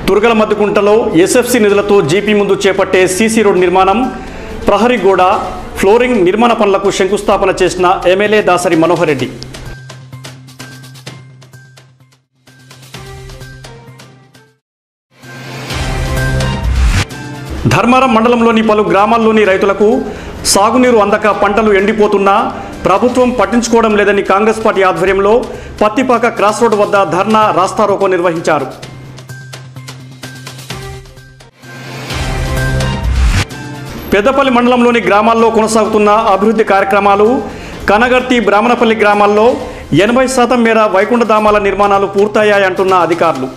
తురగల మద్దుకుంటలో SFC నిధులతో GP ముందు చేపట్టే సీసీ రోడ్ నిర్మాణం ప్రహరీ గోడ ఫ్లోరింగ్ నిర్మాణ పనులకు శంకుస్థాపన చేసిన ఎమ్మెల్యే దాసరి మనోహర్ రెడ్డి ధర్మారం మండలంలోని పలు గ్రామాల్లోని రైతులకు సాగునీరు అందక పంటలు ఎండిపోతున్నా ప్రభుత్వం పట్టించుకోవడం లేదని కాంగ్రెస్ పార్టీ ఆధ్వర్యంలో పత్తిపాక క్రాస్ రోడ్ వద్ద ధర్నా రాస్తారోకో నిర్వహించారు పెద్దపల్లి మండలంలోని గ్రామాల్లో కొనసాగుతున్న అభివృద్ధి కార్యక్రమాలు కనగర్తి బ్రాహ్మణపల్లి గ్రామాల్లో ఎనభై శాతం మేర వైకుంఠధామాల నిర్మాణాలు పూర్తయ్యాయంటున్న అధికారులు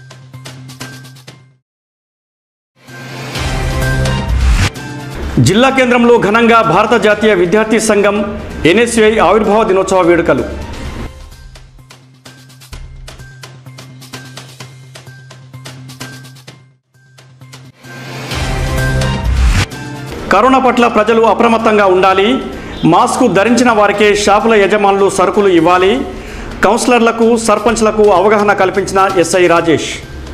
జిల్లా కేంద్రంలో ఘనంగా భారత జాతీయ విద్యార్థి సంఘం ఎన్ఎస్యుఐ ఆవిర్భావ దినోత్సవ వేడుకలు కరోనా పట్ల ప్రజలు అప్రమత్తంగా ఉండాలి మాస్కు ధరించిన వారికే షాపుల యజమానులు సరుకులు ఇవ్వాలి కౌన్సిలర్లకు సర్పంచ్లకు అవగాహన కల్పించిన ఎస్ఐ రాజేష్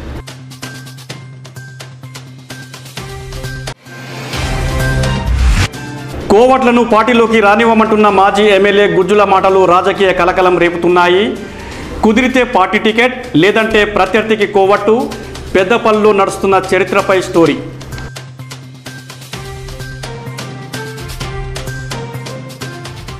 కోవట్లను పార్టీలోకి రానివ్వమంటున్న మాజీ ఎమ్మెల్యే గుజ్జుల మాటలు రాజకీయ కలకలం రేపుతున్నాయి కుదిరితే పార్టీ టికెట్ లేదంటే ప్రత్యర్థికి కోవట్టు పెద్దపల్లిలో నడుస్తున్న చరిత్రపై స్టోరీ